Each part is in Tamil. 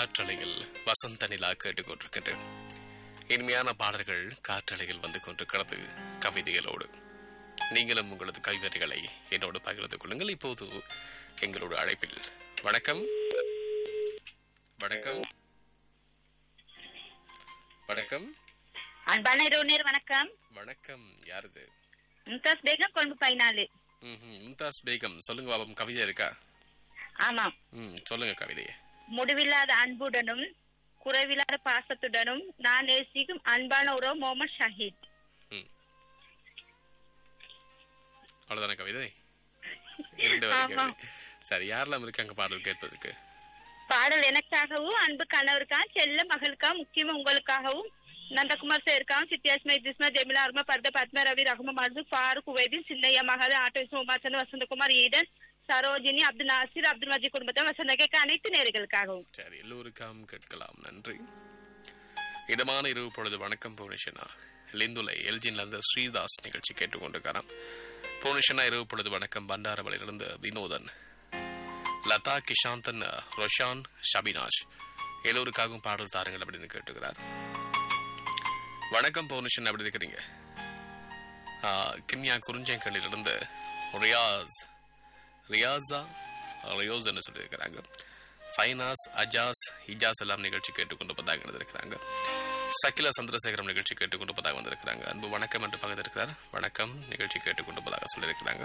காற்றலையில் வசந்த நிலா கேட்டுக்கொண்டிருக்கிறது இனிமையான பாடல்கள் காற்றலையில் வந்து கொண்டிருக்கிறது கவிதைகளோடு நீங்களும் உங்களது கவிதைகளை என்னோடு பகிர்ந்து கொள்ளுங்கள் இப்போது எங்களோட அழைப்பில் வணக்கம் வணக்கம் வணக்கம் அன்பான இரவுநேர் வணக்கம் வணக்கம் யாருது மும்தாஸ் பேகம் கொழும்பு பதினாலு ம்ஹும். மும்தாஸ் பேகம் சொல்லுங்க பாபம் கவிதை இருக்கா ஆமாம் ம் சொல்லுங்க கவிதையை முடிவில்லாத அன்புடனும் குறைவில்லாத பாசத்துடனும் நான் நேசிக்கும் அன்பான உறவு முகமது ஷஹீத் அவ்வளவுதான கவிதை இரண்டு வரி ஆமா. கவிதை சரி யாரெல்லாம் இருக்காங்க பாடல் கேட்பதற்கு பாடல் எனக்காகவும் அன்பு கணவருக்காக செல்ல மகளுக்காக முக்கியமா உங்களுக்காகவும் நந்தகுமார் சேர்க்காகவும் சித்தியாஸ்மா இத்ரிஸ்மா ஜெமிலா அருமா பர்த பத்மா ரவி ரஹ்மா மது ஃபாரூக் உவேதின் சின்னையா மகாத ஆட்டோ சோமாசன் வசந்தகுமார் ஈடன் சரோஜினி அப்துல் நாசிர் அப்துல் மஜி குடும்பத்தை வசந்த கேட்க அனைத்து நேர்களுக்காகவும் சரி எல்லோருக்காம் கேட்கலாம் நன்றி இதமான இரவு பொழுது வணக்கம் புவனேஷனா லிந்துலை எல்ஜின்ல இருந்து ஸ்ரீதாஸ் நிகழ்ச்சி கேட்டுக்கொண்டிருக்காராம் புவனேஷனா இரவு பொழுது வணக்கம் பண்டாரவளையிலிருந்து வினோதன் லதா கிஷாந்தன் ரொஷான் ஷபினாஷ் எல்லோருக்காகவும் பாடல் தாருங்கள் அப்படின்னு கேட்டுக்கிறார் வணக்கம் பவுனிஷன் அப்படி இருக்கிறீங்க ஆ, கிண்ணியா குறிஞ்சங்கல்லிலிருந்து ரியாஸ் ரியாஸா ரியோஸ் என்று சொல்லியிருக்கிறாங்க ஃபைனாஸ் அஜாஸ் ஹிஜாஸ் எல்லாம் நிகழ்ச்சி கேட்டுக்கொண்டு பதாக வந்திருக்கிறாங்க சகிலா சந்திரசேகரம் நிகழ்ச்சி கேட்டுக்கொண்டு பதாக வந்திருக்கிறாங்க அன்பு வணக்கம் என்று பகிர்ந்திருக்கிறார் வணக்கம் நிகழ்ச்சி கேட்டுக்கொண்டு பதாக சொல்லியிருக்கிறாங்க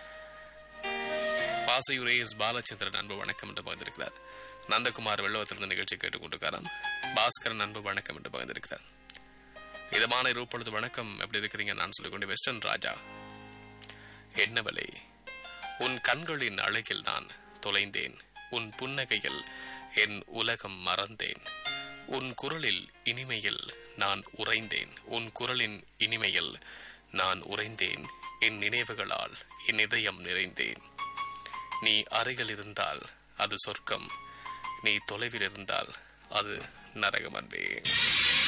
பாசையூர் எஸ் பாலச்சந்திரன் அன்பு வணக்கம் என்று பகிர்ந்திருக்கிறார் நந்தகுமார் வெள்ளவத்திலிருந்து நிகழ்ச்சி கேட்டுக்கொண்டிருக்கிறார் பாஸ்கரன் அன்பு வணக்கம் என்று பகிர்ந்திருக்கிறார் இதமான இருப்பொழுது வணக்கம் எப்படி இருக்கிறீங்க நான் சொல்லிக்கொண்டு வெஸ்டர்ன் ராஜா என்னவலே உன் கண்களின் அழகில் நான் தொலைந்தேன் உன் புன்னகையில் என் உலகம் மறந்தேன் உன் குரலில் இனிமையில் நான் உறைந்தேன் உன் குரலின் இனிமையில் நான் உறைந்தேன் என் நினைவுகளால் என் இதயம் நிறைந்தேன் நீ அருகில் இருந்தால் அது சொர்க்கம் நீ தொலைவில் இருந்தால் அது நரகம் அன்பே